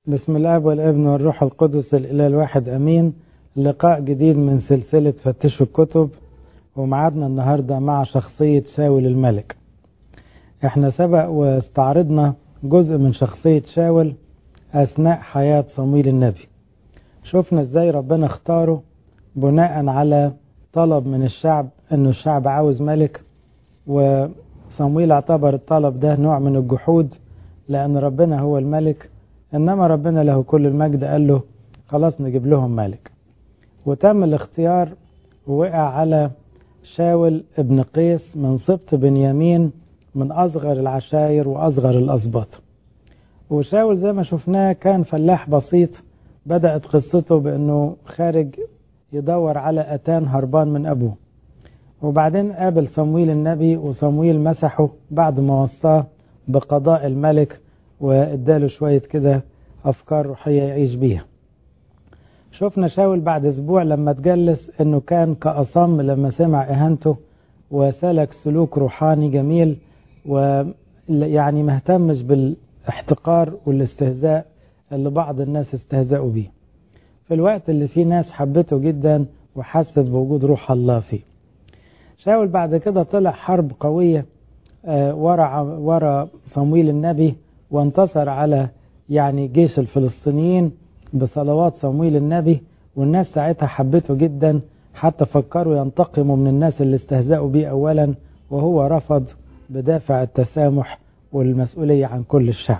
بسم الله والابن والروح القدس الإله الواحد أمين لقاء جديد من سلسلة فتشوا الكتب ومعادنا النهاردة مع شخصية شاول الملك احنا سبق واستعرضنا جزء من شخصية شاول أثناء حياة صمويل النبي شفنا ازاي ربنا اختاره بناء على طلب من الشعب انه الشعب عاوز ملك وصمويل اعتبر الطلب ده نوع من الجحود لأن ربنا هو الملك إنما ربنا له كل المجد قال له خلاص نجيب لهم ملك وتم الاختيار ووقع على شاول ابن قيس من سبط بنيامين من أصغر العشاير وأصغر الأسباط وشاول زي ما شفناه كان فلاح بسيط بدأت قصته بأنه خارج يدور على أتان هربان من أبوه وبعدين قابل صمويل النبي وصمويل مسحه بعد ما وصاه بقضاء الملك واداله شوية كده أفكار روحية يعيش بيها شفنا شاول بعد أسبوع لما تجلس أنه كان كأصم لما سمع إهانته وسلك سلوك روحاني جميل ويعني مهتمش بالاحتقار والاستهزاء اللي بعض الناس استهزأوا بيه في الوقت اللي فيه ناس حبته جدا وحست بوجود روح الله فيه شاول بعد كده طلع حرب قوية ورا ورا صمويل النبي وانتصر على يعني جيش الفلسطينيين بصلوات صمويل النبي والناس ساعتها حبته جدا حتى فكروا ينتقموا من الناس اللي استهزأوا بيه أولا وهو رفض بدافع التسامح والمسؤولية عن كل الشعب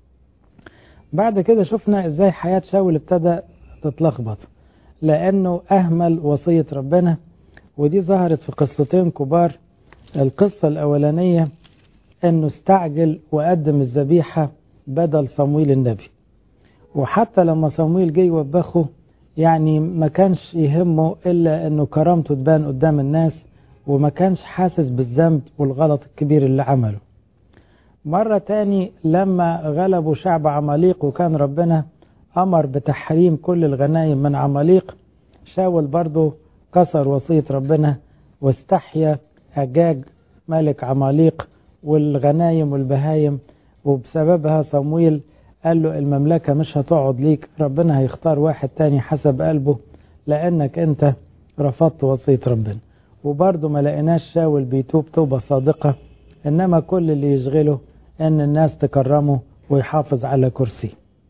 بعد كده شفنا ازاي حياة شاول ابتدى تتلخبط لأنه أهمل وصية ربنا ودي ظهرت في قصتين كبار القصة الأولانية أنه استعجل وقدم الذبيحة بدل صمويل النبي وحتى لما صمويل جه يوبخه يعني ما كانش يهمه إلا أنه كرامته تبان قدام الناس وما كانش حاسس بالذنب والغلط الكبير اللي عمله مرة تاني لما غلبوا شعب عماليق وكان ربنا أمر بتحريم كل الغنايم من عماليق شاول برضه كسر وصية ربنا واستحيا أجاج ملك عماليق والغنايم والبهايم وبسببها صمويل قال له المملكة مش هتقعد ليك ربنا هيختار واحد تاني حسب قلبه لأنك أنت رفضت وصية ربنا وبرضه ما لقيناش شاول بيتوب توبة صادقة إنما كل اللي يشغله أن الناس تكرمه ويحافظ على كرسيه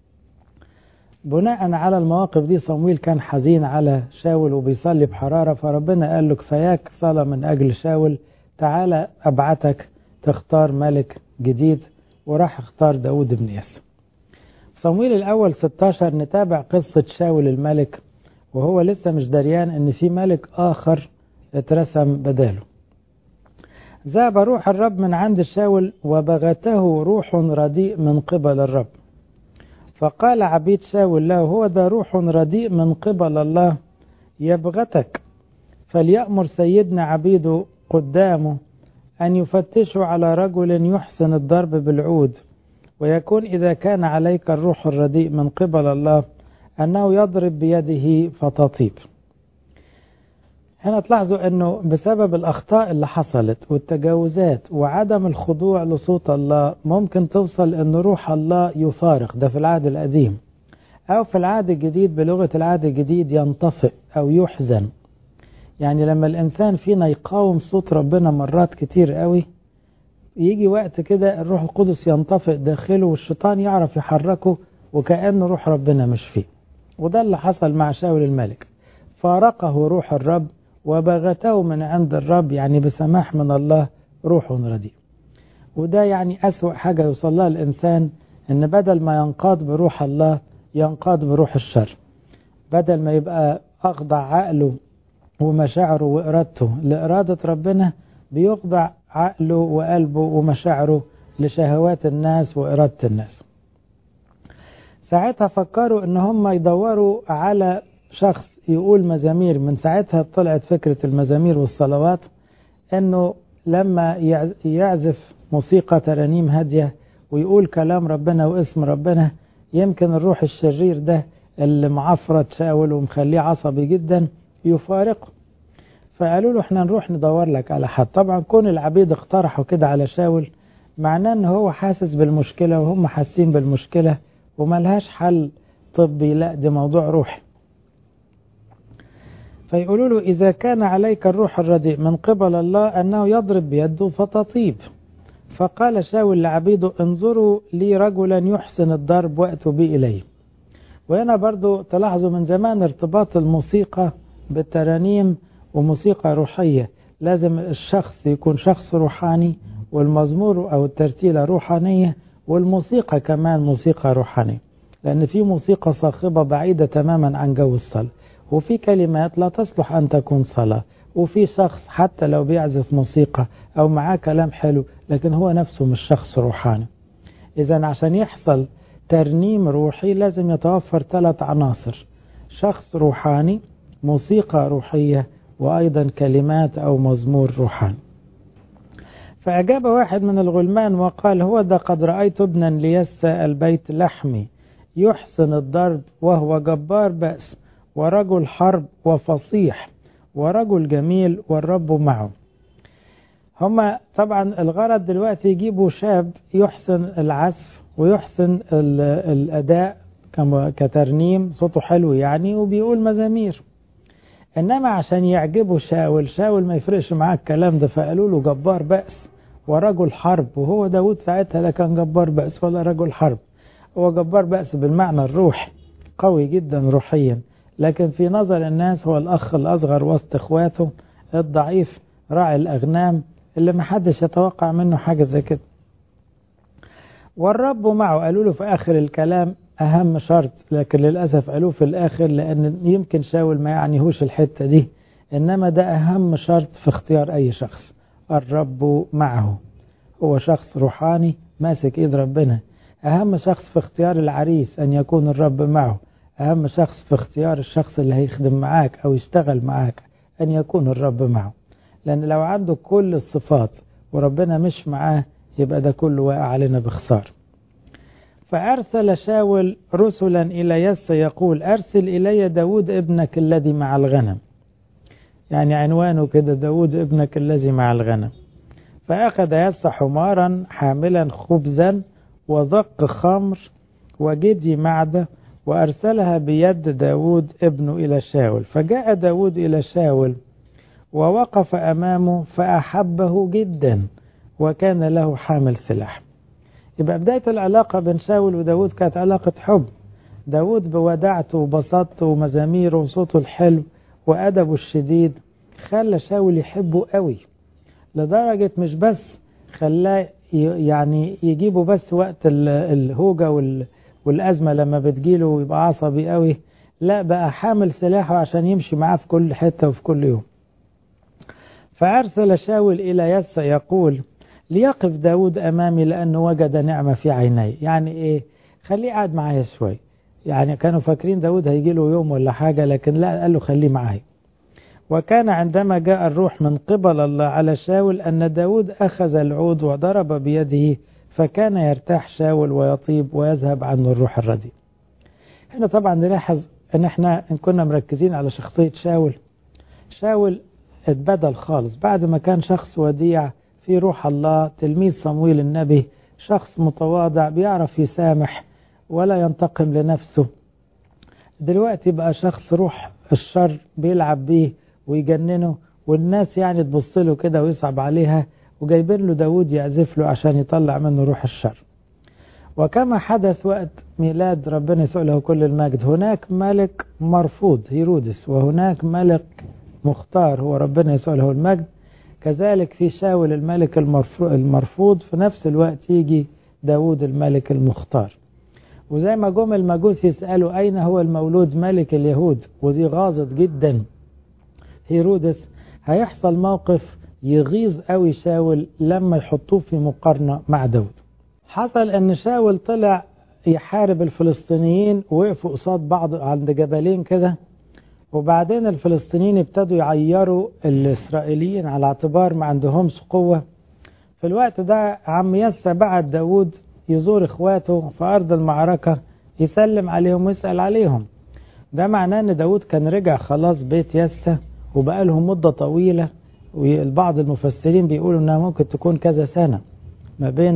بناء على المواقف دي صمويل كان حزين على شاول وبيصلي بحرارة فربنا قال له كفاياك صلاة من أجل شاول تعالى أبعتك تختار ملك جديد وراح اختار داود بن ياسر صمويل الأول 16 نتابع قصة شاول الملك وهو لسه مش دريان ان في ملك آخر اترسم بداله ذهب روح الرب من عند شاول وبغته روح رديء من قبل الرب فقال عبيد شاول له هو ده روح رديء من قبل الله يبغتك فليأمر سيدنا عبيده قدامه أن يفتشوا على رجل يحسن الضرب بالعود ويكون إذا كان عليك الروح الرديء من قبل الله أنه يضرب بيده فتطيب هنا تلاحظوا أنه بسبب الأخطاء اللي حصلت والتجاوزات وعدم الخضوع لصوت الله ممكن توصل أن روح الله يفارق ده في العهد القديم أو في العهد الجديد بلغة العهد الجديد ينطفئ أو يحزن يعني لما الإنسان فينا يقاوم صوت ربنا مرات كتير قوي يجي وقت كده الروح القدس ينطفئ داخله والشيطان يعرف يحركه وكأن روح ربنا مش فيه وده اللي حصل مع شاول الملك فارقه روح الرب وبغته من عند الرب يعني بسماح من الله روح رديء وده يعني أسوأ حاجة يوصل لها الإنسان إن بدل ما ينقاد بروح الله ينقاد بروح الشر بدل ما يبقى أخضع عقله ومشاعره وإرادته لإرادة ربنا بيخضع عقله وقلبه ومشاعره لشهوات الناس وإرادة الناس ساعتها فكروا ان هم يدوروا على شخص يقول مزامير من ساعتها طلعت فكرة المزامير والصلوات انه لما يعزف موسيقى ترانيم هادية ويقول كلام ربنا واسم ربنا يمكن الروح الشرير ده اللي معفرة شاول ومخليه عصبي جدا يفارقه فقالوا له احنا نروح ندور لك على حد طبعا كون العبيد اقترحوا كده على شاول معناه ان هو حاسس بالمشكلة وهم حاسين بالمشكلة وملهاش حل طبي لا ده موضوع روحي فيقولوا له إذا كان عليك الروح الرديء من قبل الله أنه يضرب بيده فتطيب فقال شاول لعبيده انظروا لي رجلا يحسن الضرب وأتوا بي إليه وهنا برضو تلاحظوا من زمان ارتباط الموسيقى بالترانيم وموسيقى روحية لازم الشخص يكون شخص روحاني والمزمور أو الترتيلة روحانية والموسيقى كمان موسيقى روحانية لأن في موسيقى صاخبة بعيدة تماما عن جو الصلاة وفي كلمات لا تصلح أن تكون صلاة وفي شخص حتى لو بيعزف موسيقى أو معاه كلام حلو لكن هو نفسه مش شخص روحاني إذا عشان يحصل ترنيم روحي لازم يتوفر ثلاث عناصر شخص روحاني موسيقى روحية وأيضا كلمات أو مزمور روحاني فأجاب واحد من الغلمان وقال هو ده قد رأيت ابنا ليس البيت لحمي يحسن الضرب وهو جبار بأس ورجل حرب وفصيح ورجل جميل والرب معه هما طبعا الغرض دلوقتي يجيبوا شاب يحسن العزف ويحسن الأداء كترنيم صوته حلو يعني وبيقول مزامير إنما عشان يعجبوا شاول شاول ما يفرقش معاه الكلام ده فقالوا له جبار بأس ورجل حرب وهو داود ساعتها لا كان جبار بأس ولا رجل حرب هو جبار بأس بالمعنى الروحي قوي جدا روحيا لكن في نظر الناس هو الأخ الأصغر وسط إخواته الضعيف راعي الأغنام اللي محدش يتوقع منه حاجة زي كده والرب معه قالوا له في آخر الكلام أهم شرط لكن للأسف قالوه في الآخر لأن يمكن شاول ما يعنيهوش الحتة دي إنما ده أهم شرط في اختيار أي شخص الرب معه هو شخص روحاني ماسك إيد ربنا أهم شخص في اختيار العريس أن يكون الرب معه أهم شخص في اختيار الشخص اللي هيخدم معاك أو يشتغل معاك أن يكون الرب معه لأن لو عنده كل الصفات وربنا مش معاه يبقى ده كله واقع علينا بخسار فأرسل شاول رسلا إلى يس يقول أرسل إلي داود ابنك الذي مع الغنم يعني عنوانه كده داود ابنك الذي مع الغنم فأخذ يس حمارا حاملا خبزا وضق خمر وجدي معده وأرسلها بيد داود ابنه إلى شاول فجاء داود إلى شاول ووقف أمامه فأحبه جدا وكان له حامل سلاح يبقى بداية العلاقة بين شاول وداود كانت علاقة حب داود بوداعته وبساطته ومزاميره وصوته الحلو وأدبه الشديد خلى شاول يحبه قوي لدرجة مش بس خلاه يعني يجيبه بس وقت الهوجة والأزمة لما بتجيله ويبقى عصبي قوي لا بقى حامل سلاحه عشان يمشي معاه في كل حتة وفي كل يوم فأرسل شاول إلى يس يقول ليقف داود أمامي لأنه وجد نعمة في عيني يعني إيه خليه قاعد معايا شوي يعني كانوا فاكرين داود هيجي له يوم ولا حاجة لكن لا قال له خليه معايا وكان عندما جاء الروح من قبل الله على شاول أن داود أخذ العود وضرب بيده فكان يرتاح شاول ويطيب ويذهب عنه الروح الرديء هنا طبعا نلاحظ ان احنا ان كنا مركزين على شخصية شاول شاول اتبدل خالص بعد ما كان شخص وديع في روح الله تلميذ صمويل النبي شخص متواضع بيعرف يسامح ولا ينتقم لنفسه دلوقتي بقى شخص روح الشر بيلعب بيه ويجننه والناس يعني تبص له كده ويصعب عليها وجايبين له داود يعزف له عشان يطلع منه روح الشر وكما حدث وقت ميلاد ربنا يسوع له كل المجد هناك ملك مرفوض هيرودس وهناك ملك مختار هو ربنا يسوع له المجد كذلك في شاول الملك المرفوض في نفس الوقت يجي داود الملك المختار وزي ما جم المجوس يسألوا أين هو المولود ملك اليهود ودي غاظت جدا هيرودس هيحصل موقف يغيظ قوي شاول لما يحطوه في مقارنة مع داود حصل ان شاول طلع يحارب الفلسطينيين وقفوا قصاد بعض عند جبلين كده وبعدين الفلسطينيين ابتدوا يعيروا الإسرائيليين على اعتبار ما عندهمش قوة في الوقت ده عم يسى بعت داود يزور اخواته في أرض المعركة يسلم عليهم ويسأل عليهم ده معناه ان داود كان رجع خلاص بيت يسى وبقى لهم مدة طويلة والبعض المفسرين بيقولوا انها ممكن تكون كذا سنة ما بين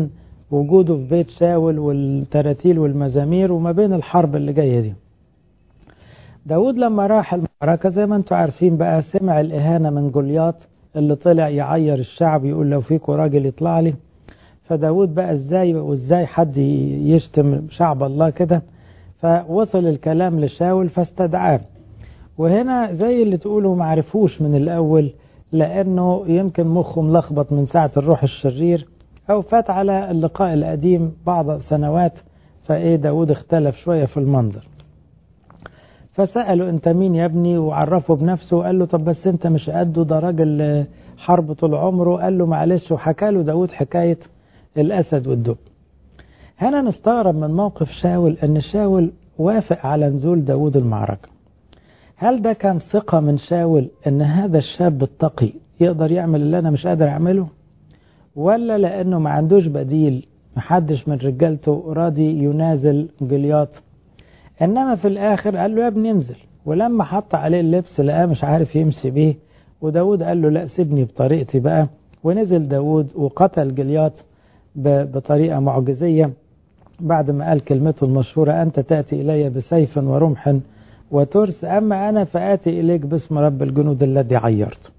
وجوده في بيت شاول والتراتيل والمزامير وما بين الحرب اللي جاية دي داود لما راح المعركة زي ما انتم عارفين بقى سمع الإهانة من جولياط اللي طلع يعير الشعب يقول لو فيكم راجل يطلع لي فداود بقى ازاي وازاي حد يشتم شعب الله كده فوصل الكلام لشاول فاستدعاه وهنا زي اللي تقولوا معرفوش من الأول لأنه يمكن مخه ملخبط من ساعة الروح الشرير أو فات على اللقاء القديم بعض سنوات فإيه داود اختلف شوية في المنظر فسأله أنت مين يا ابني وعرفه بنفسه وقال له طب بس أنت مش قده ده راجل حرب طول عمره قال له معلش وحكى له داود حكاية الأسد والدب هنا نستغرب من موقف شاول أن شاول وافق على نزول داود المعركة هل ده كان ثقة من شاول أن هذا الشاب التقي يقدر يعمل اللي أنا مش قادر أعمله ولا لأنه ما عندوش بديل محدش من رجالته راضي ينازل جلياط إنما في الآخر قال له يا ابني انزل ولما حط عليه اللبس لقاه مش عارف يمشي بيه وداود قال له لا سيبني بطريقتي بقى ونزل داود وقتل جلياط بطريقة معجزية بعد ما قال كلمته المشهورة أنت تأتي إلي بسيف ورمح وترس أما أنا فآتي إليك باسم رب الجنود الذي عيرت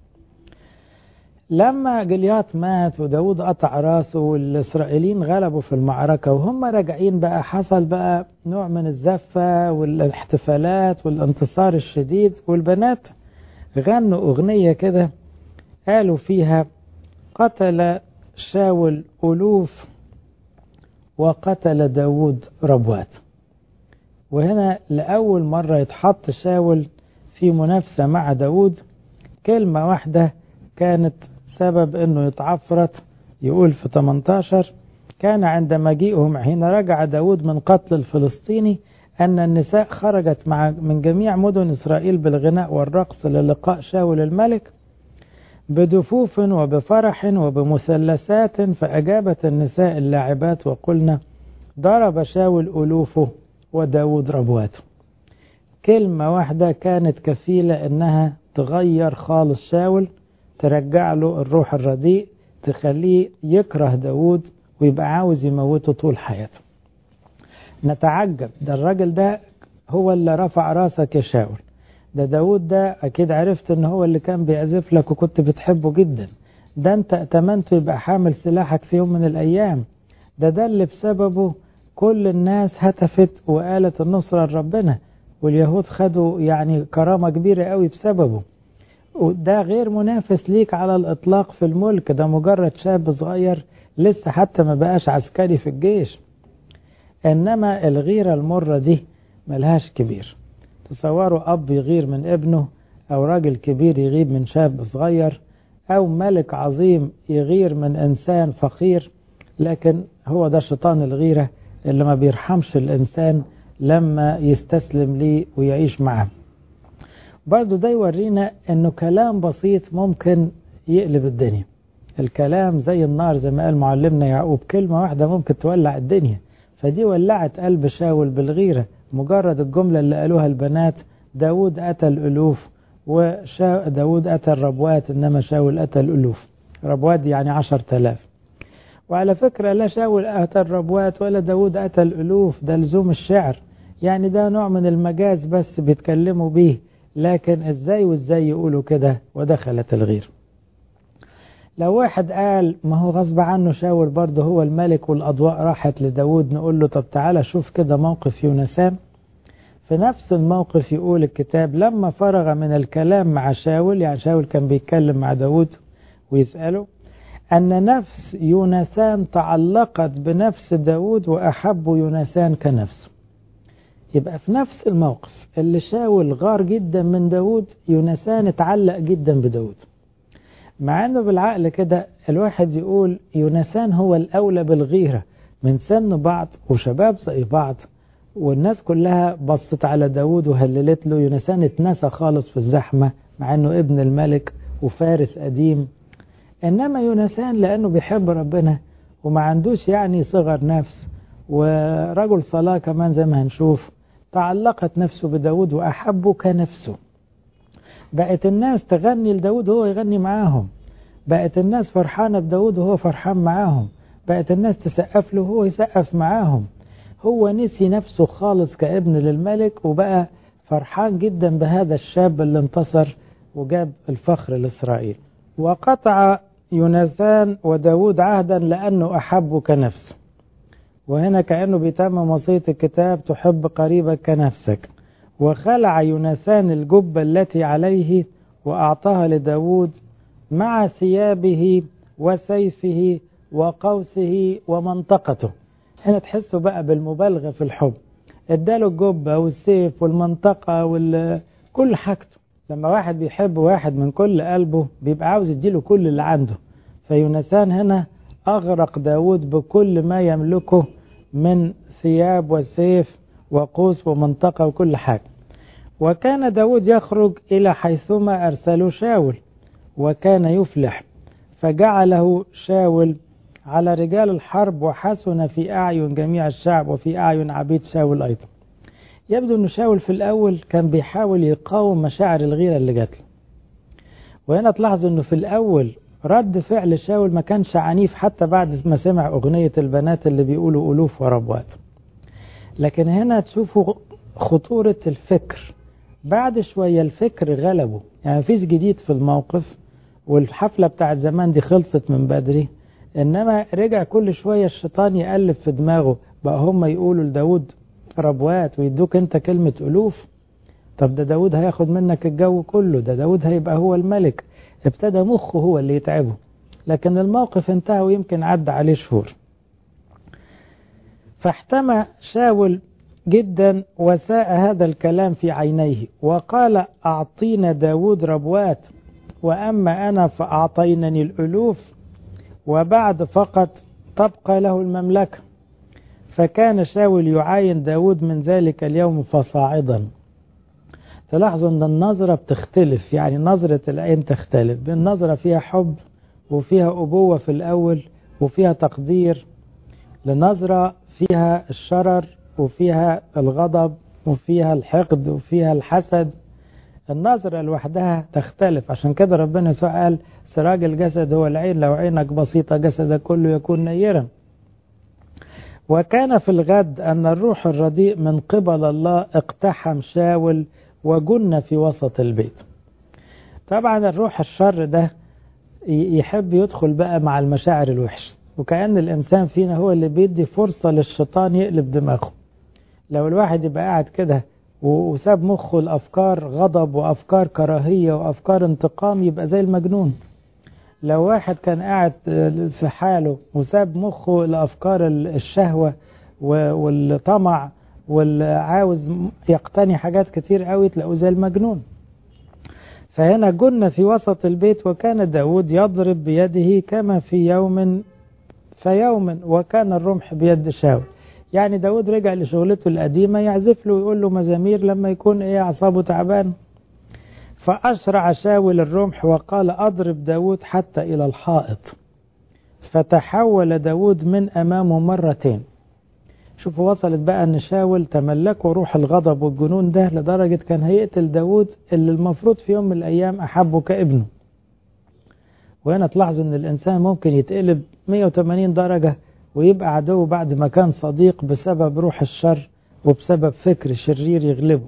لما جليات مات وداود قطع راسه والإسرائيليين غلبوا في المعركة وهم راجعين بقى حصل بقى نوع من الزفة والاحتفالات والانتصار الشديد والبنات غنوا أغنية كده قالوا فيها قتل شاول ألوف وقتل داود ربوات وهنا لأول مرة يتحط شاول في منافسة مع داود كلمة واحدة كانت سبب انه يتعفرت يقول في 18 كان عند مجيئهم حين رجع داود من قتل الفلسطيني أن النساء خرجت مع من جميع مدن إسرائيل بالغناء والرقص للقاء شاول الملك بدفوف وبفرح وبمثلثات فأجابت النساء اللاعبات وقلنا ضرب شاول ألوفه وداود ربواته كلمة واحدة كانت كفيلة انها تغير خالص شاول ترجع له الروح الرديء تخليه يكره داود ويبقى عاوز يموته طول حياته نتعجب ده الراجل ده هو اللي رفع راسك يا شاول ده داود ده اكيد عرفت ان هو اللي كان بيعزف لك وكنت بتحبه جدا ده انت اتمنته يبقى حامل سلاحك في يوم من الايام ده ده اللي بسببه كل الناس هتفت وقالت النصرة لربنا واليهود خدوا يعني كرامة كبيرة قوي بسببه وده غير منافس ليك على الإطلاق في الملك ده مجرد شاب صغير لسه حتى ما بقاش عسكري في الجيش إنما الغيرة المرة دي ملهاش كبير تصوروا أب يغير من ابنه أو راجل كبير يغير من شاب صغير أو ملك عظيم يغير من إنسان فقير لكن هو ده شيطان الغيرة اللي ما بيرحمش الإنسان لما يستسلم ليه ويعيش معاه برضو ده يورينا انه كلام بسيط ممكن يقلب الدنيا الكلام زي النار زي ما قال معلمنا يعقوب كلمة واحدة ممكن تولع الدنيا فدي ولعت قلب شاول بالغيرة مجرد الجملة اللي قالوها البنات داود قتل ألوف وداود قتل ربوات إنما شاول قتل ألوف ربوات يعني عشر تلاف وعلى فكرة لا شاول قتل ربوات ولا داود قتل ألوف ده لزوم الشعر يعني ده نوع من المجاز بس بيتكلموا بيه لكن ازاي وازاي يقولوا كده ودخلت الغير لو واحد قال ما هو غصب عنه شاول برضه هو الملك والأضواء راحت لداود نقول له طب تعالى شوف كده موقف يونسان في نفس الموقف يقول الكتاب لما فرغ من الكلام مع شاول يعني شاول كان بيتكلم مع داود ويسأله أن نفس يونسان تعلقت بنفس داود وأحب يونسان كنفسه يبقى في نفس الموقف اللي شاول غار جدا من داود يونسان اتعلق جدا بداود مع انه بالعقل كده الواحد يقول يونسان هو الاولى بالغيره من سن بعض وشباب زي بعض والناس كلها بصت على داود وهللت له يونسان اتنسى خالص في الزحمه مع انه ابن الملك وفارس قديم انما يونسان لانه بيحب ربنا وما عندوش يعني صغر نفس ورجل صلاه كمان زي ما هنشوف تعلقت نفسه بداود وأحبه كنفسه بقت الناس تغني لداود وهو يغني معاهم بقت الناس فرحانة بداود وهو فرحان معاهم بقت الناس تسقف له وهو يسقف معاهم هو نسي نفسه خالص كابن للملك وبقى فرحان جدا بهذا الشاب اللي انتصر وجاب الفخر لإسرائيل وقطع يوناثان وداود عهدا لأنه أحبه كنفسه وهنا كأنه بيتمم وصية الكتاب تحب قريبك كنفسك وخلع يوناثان الجبة التي عليه وأعطاها لداود مع ثيابه وسيفه وقوسه ومنطقته هنا تحسوا بقى بالمبالغة في الحب اداله الجبة والسيف والمنطقة وكل حاجته لما واحد بيحب واحد من كل قلبه بيبقى عاوز يديله كل اللي عنده فيونسان هنا أغرق داود بكل ما يملكه من ثياب وسيف وقوس ومنطقة وكل حاجة وكان داود يخرج إلى حيثما أرسله شاول وكان يفلح فجعله شاول على رجال الحرب وحسن في أعين جميع الشعب وفي أعين عبيد شاول أيضا يبدو أن شاول في الأول كان بيحاول يقاوم مشاعر الغيرة اللي جات له وهنا تلاحظوا أنه في الأول رد فعل شاول ما كانش عنيف حتى بعد ما سمع أغنية البنات اللي بيقولوا ألوف وربوات لكن هنا تشوفوا خطورة الفكر بعد شوية الفكر غلبه يعني مفيش جديد في الموقف والحفلة بتاعت زمان دي خلصت من بدري إنما رجع كل شوية الشيطان يقلب في دماغه بقى هم يقولوا لداود ربوات ويدوك انت كلمة ألوف طب ده داود هياخد منك الجو كله ده داود هيبقى هو الملك ابتدى مخه هو اللي يتعبه لكن الموقف انتهى ويمكن عدى عليه شهور فاحتمى شاول جدا وساء هذا الكلام في عينيه وقال أعطينا داود ربوات وأما أنا فأعطينني الألوف وبعد فقط تبقى له المملكة فكان شاول يعاين داود من ذلك اليوم فصاعدا تلاحظوا أن النظرة بتختلف يعني نظرة العين تختلف النظرة فيها حب وفيها أبوة في الأول وفيها تقدير لنظرة فيها الشرر وفيها الغضب وفيها الحقد وفيها الحسد النظرة لوحدها تختلف عشان كده ربنا يسوع قال سراج الجسد هو العين لو عينك بسيطة جسدك كله يكون نيرا وكان في الغد أن الروح الرديء من قبل الله اقتحم شاول وجن في وسط البيت طبعا الروح الشر ده يحب يدخل بقى مع المشاعر الوحشة وكأن الإنسان فينا هو اللي بيدي فرصة للشيطان يقلب دماغه لو الواحد يبقى قاعد كده وساب مخه الأفكار غضب وأفكار كراهية وأفكار انتقام يبقى زي المجنون لو واحد كان قاعد في حاله وساب مخه لأفكار الشهوة والطمع والعاوز يقتني حاجات كتير قوي تلاقوه زي المجنون فهنا جن في وسط البيت وكان داود يضرب بيده كما في يوم فيوم وكان الرمح بيد شاول يعني داود رجع لشغلته القديمة يعزف له ويقول له مزامير لما يكون ايه أعصابه تعبان فأشرع شاول الرمح وقال أضرب داود حتى إلى الحائط فتحول داود من أمامه مرتين شوفوا وصلت بقى أن شاول تملكوا روح الغضب والجنون ده لدرجة كان هيقتل داود اللي المفروض في يوم من الأيام أحبه كابنه وهنا تلاحظوا أن الإنسان ممكن يتقلب 180 درجة ويبقى عدو بعد ما كان صديق بسبب روح الشر وبسبب فكر شرير يغلبه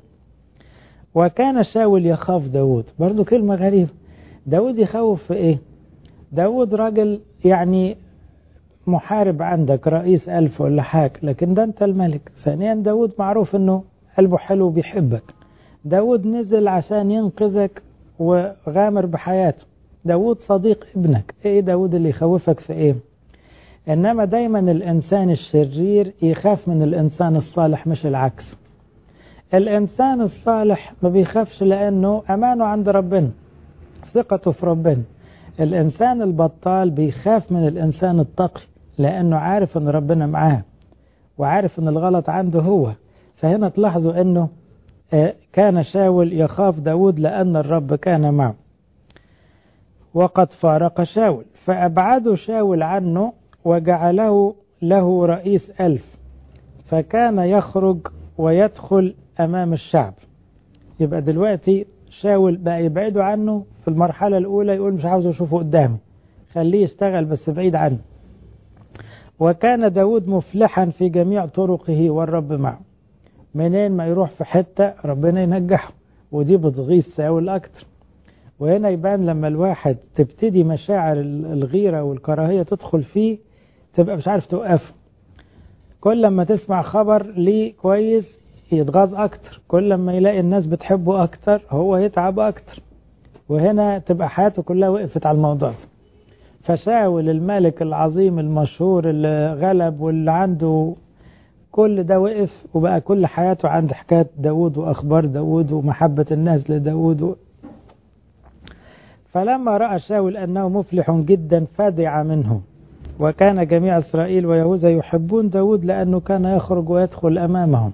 وكان شاول يخاف داود برضو كلمة غريبة داود يخوف في ايه داود راجل يعني محارب عندك رئيس ألف ولا حاجة لكن ده انت الملك ثانيا داود معروف انه قلبه حلو بيحبك داود نزل عشان ينقذك وغامر بحياته داود صديق ابنك ايه داود اللي يخوفك في ايه انما دايما الانسان الشرير يخاف من الانسان الصالح مش العكس الإنسان الصالح ما بيخافش لأنه أمانه عند ربنا ثقته في ربنا الإنسان البطال بيخاف من الإنسان التقي لأنه عارف أن ربنا معاه وعارف أن الغلط عنده هو فهنا تلاحظوا أنه كان شاول يخاف داود لأن الرب كان معه وقد فارق شاول فأبعدوا شاول عنه وجعله له رئيس ألف فكان يخرج ويدخل أمام الشعب يبقى دلوقتي شاول بقى يبعدوا عنه في المرحلة الأولى يقول مش عاوز أشوفه قدامي خليه يشتغل بس بعيد عنه وكان داود مفلحا في جميع طرقه والرب معه منين ما يروح في حتة ربنا ينجحه ودي بتغيظ ساول أكتر وهنا يبان لما الواحد تبتدي مشاعر الغيرة والكراهية تدخل فيه تبقى مش عارف توقفه كل لما تسمع خبر ليه كويس يتغاظ أكتر كل لما يلاقي الناس بتحبه أكتر هو يتعب أكتر وهنا تبقى حياته كلها وقفت على الموضوع ده فشاول الملك العظيم المشهور اللي غلب واللي عنده كل ده وقف وبقى كل حياته عند حكاية داود وأخبار داود ومحبة الناس لداود و... فلما رأى شاول أنه مفلح جدا فدع منه وكان جميع إسرائيل ويهوذا يحبون داود لأنه كان يخرج ويدخل أمامهم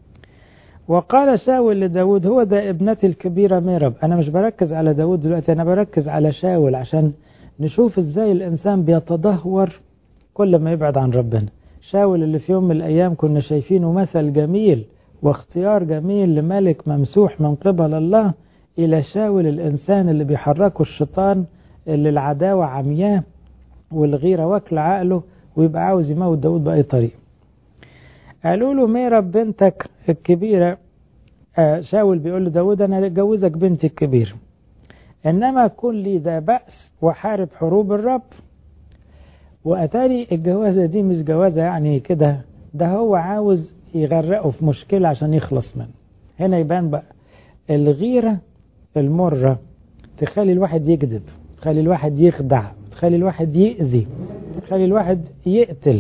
وقال شاول لداود هو ده ابنتي الكبيرة ميرب أنا مش بركز على داود دلوقتي أنا بركز على شاول عشان نشوف إزاي الإنسان بيتدهور كل ما يبعد عن ربنا شاول اللي في يوم من الأيام كنا شايفينه مثل جميل واختيار جميل لملك ممسوح من قبل الله إلى شاول الإنسان اللي بيحركه الشيطان اللي العداوة عمياه والغيرة واكل عقله ويبقى عاوز يموت داود بأي طريقة قالوا له ميرب بنتك الكبيرة آه شاول بيقول له داود أنا أجوزك بنتي الكبيرة إنما كن لي ذا بأس وحارب حروب الرب وأتاري الجوازة دي مش جوازة يعني كده ده هو عاوز يغرقه في مشكلة عشان يخلص منه هنا يبان بقى الغيرة المرة تخلي الواحد يكذب تخلي الواحد يخدع تخلي الواحد يأذي تخلي الواحد يقتل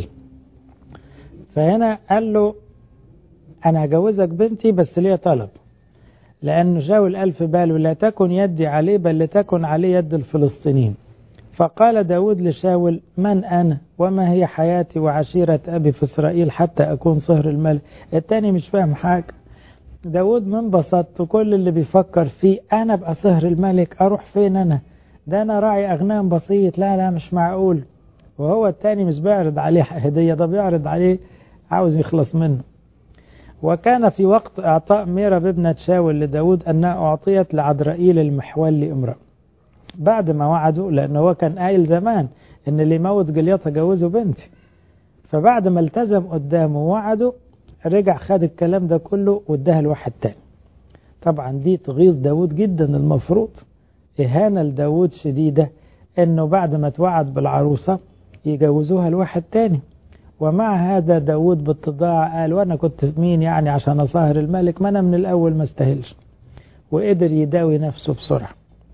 فهنا قال له أنا هجوزك بنتي بس ليا طلب لأنه شاول قال في باله لا تكن يدي عليه بل لتكن عليه يد الفلسطينيين فقال داود لشاول من أنا وما هي حياتي وعشيرة أبي في إسرائيل حتى أكون صهر الملك التاني مش فاهم حاجة داود من بسطته كل اللي بيفكر فيه أنا أبقى صهر الملك أروح فين أنا ده أنا راعي أغنام بسيط لا لا مش معقول وهو التاني مش بيعرض عليه هدية ده بيعرض عليه عاوز يخلص منه وكان في وقت إعطاء ميرا ابنة شاول لداود أنها أعطيت لعدرائيل المحول لامرأة بعد ما وعدوا لأنه هو كان قايل زمان إن اللي يموت جليط جوزه بنتي فبعد ما التزم قدامه ووعده رجع خد الكلام ده كله واداها لواحد تاني طبعا دي تغيظ داود جدا المفروض إهانة لداود شديدة إنه بعد ما توعد بالعروسة يجوزوها لواحد تاني ومع هذا داود باتضاع قال وانا كنت مين يعني عشان اصاهر الملك ما انا من الاول ما استاهلش وقدر يداوي نفسه بسرعة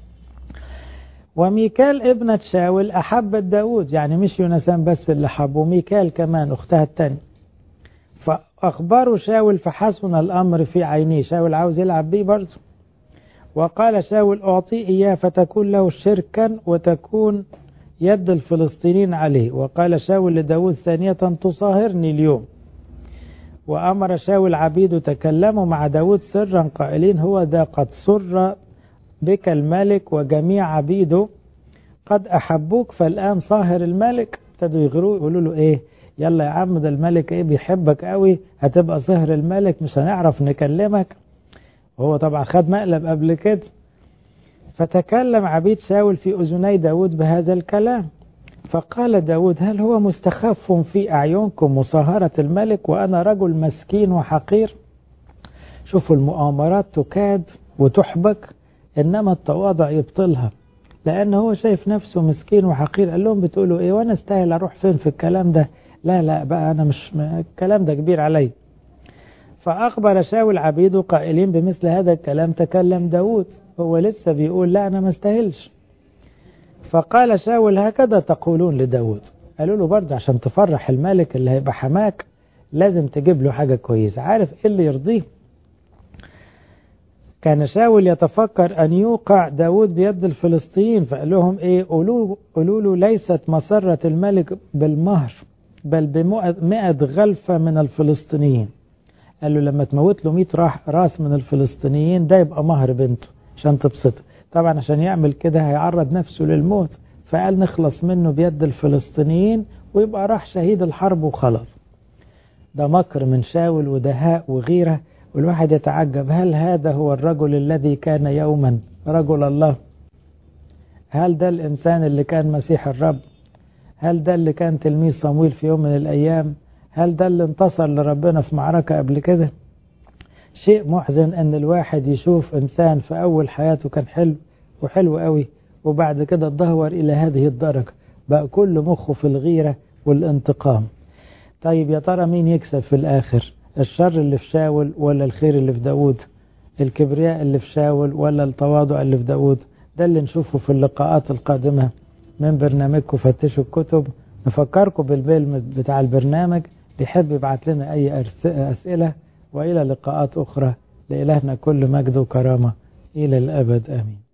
وميكال ابنة شاول أحبت داود يعني مش يونسان بس اللي حبه ميكال كمان أختها التانية فأخبروا شاول فحسن الأمر في عينيه شاول عاوز يلعب بيه برضه وقال شاول أعطيه إياه فتكون له شركا وتكون يد الفلسطينيين عليه وقال شاول لداود ثانية تصاهرني اليوم وأمر شاول عبيده تكلموا مع داود سرا قائلين هو ذا قد سر بك الملك وجميع عبيده قد أحبوك فالآن صاهر الملك ابتدوا يغروه يقولوا له إيه يلا يا عم ده الملك إيه بيحبك قوي هتبقى صهر الملك مش هنعرف نكلمك وهو طبعا خد مقلب قبل كده فتكلم عبيد شاول في أذني داود بهذا الكلام فقال داود هل هو مستخف في أعينكم مصاهرة الملك وأنا رجل مسكين وحقير شوفوا المؤامرات تكاد وتحبك إنما التواضع يبطلها لأن هو شايف نفسه مسكين وحقير قال لهم بتقولوا إيه وأنا استاهل أروح فين في الكلام ده لا لا بقى أنا مش الكلام ده كبير علي فأخبر شاول عبيده قائلين بمثل هذا الكلام تكلم داود هو لسه بيقول لا أنا ما استاهلش فقال شاول هكذا تقولون لداود قالوا له برضه عشان تفرح الملك اللي هيبقى حماك لازم تجيب له حاجة كويسة عارف ايه اللي يرضيه كان شاول يتفكر أن يوقع داود بيد الفلسطينيين فقال لهم إيه قولوا, قولوا له ليست مسرة الملك بالمهر بل بمئة غلفة من الفلسطينيين قال له لما تموت له 100 راس من الفلسطينيين ده يبقى مهر بنته عشان تبسطه طبعا عشان يعمل كده هيعرض نفسه للموت فقال نخلص منه بيد الفلسطينيين ويبقى راح شهيد الحرب وخلاص ده مكر من شاول ودهاء وغيره والواحد يتعجب هل هذا هو الرجل الذي كان يوما رجل الله هل ده الإنسان اللي كان مسيح الرب هل ده اللي كان تلميذ صمويل في يوم من الأيام هل ده اللي انتصر لربنا في معركة قبل كده شيء محزن ان الواحد يشوف انسان في اول حياته كان حلو وحلو قوي وبعد كده اتدهور الى هذه الدرجة بقى كل مخه في الغيرة والانتقام طيب يا ترى مين يكسب في الاخر الشر اللي في شاول ولا الخير اللي في داود الكبرياء اللي في شاول ولا التواضع اللي في داود ده اللي نشوفه في اللقاءات القادمة من برنامجكم فتشوا الكتب نفكركم بالميل بتاع البرنامج يحب يبعت لنا أي أسئلة وإلى لقاءات أخرى لإلهنا كل مجد وكرامة إلى الأبد آمين